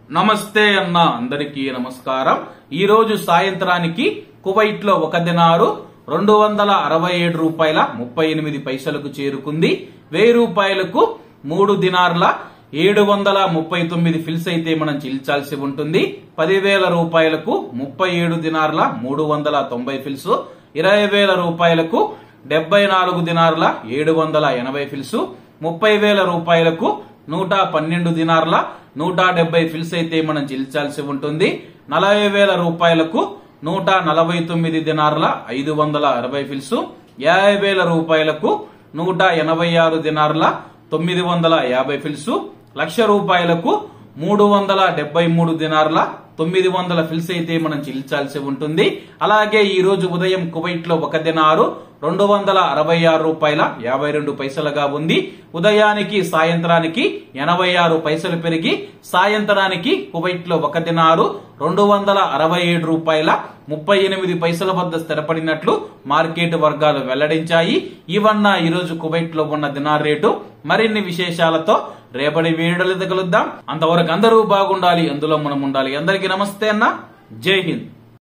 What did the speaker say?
నమస్తే అన్న అందరికీ నమస్కారం ఈ రోజు సాయంత్రానికి కువైట్ లో ఒక దినారు రెండు వందల అరవై ఏడు రూపాయల ముప్పై ఎనిమిది పైసలకు చేరుకుంది వెయ్యి రూపాయలకు మూడు దినార్ల ఏడు వందల ముప్పై తొమ్మిది ఫిల్స్ అయితే మనం చెల్లించాల్సి ఉంటుంది పదివేల రూపాయలకు ముప్పై ఏడు దినార్ల మూడు వందల తొంభై ఫిల్స్ ఇరవై వేల రూపాయలకు డెబ్బై నాలుగు దినార్ల ఏడు వందల ఎనభై ఫిల్స్ ముప్పై వేల రూపాయలకు నూట పన్నెండు దినార్ల నూట డెబ్బై ఫిల్స్ అయితే మనం చెల్లించాల్సి ఉంటుంది నలభై వేల రూపాయలకు నూట నలభై తొమ్మిది దినార్ల ఐదు వందల అరవై ఫిల్స్ యాభై వేల రూపాయలకు నూట ఎనభై ఆరు దినార్ల తొమ్మిది వందల యాభై ఫిల్స్ లక్ష రూపాయలకు మూడు వందల డెబ్బై మూడు దినార్ల తొమ్మిది వందల ఫిల్స్ అయితే మనం చెల్లించాల్సి ఉంటుంది అలాగే ఈ రోజు ఉదయం కువైట్ లో ఒక దినారు రెండు వందల అరవై ఆరు రూపాయల యాభై రెండు పైసలుగా ఉంది ఉదయానికి సాయంత్రానికి ఎనభై ఆరు పైసలు పెరిగి సాయంత్రానికి కువైట్ లో ఒక దినారు రెండు వందల అరవై ఏడు రూపాయల ముప్పై ఎనిమిది పైసల వద్ద స్థిరపడినట్లు మార్కెట్ వర్గాలు వెల్లడించాయి ఇవన్న ఈ రోజు కువైట్ లో ఉన్న దినార్ రేటు మరిన్ని విశేషాలతో రేపటి వీడియోలు కలుద్దాం అంతవరకు అందరూ బాగుండాలి అందులో మనం ఉండాలి అందరికీ నమస్తే అన్న జై హింద్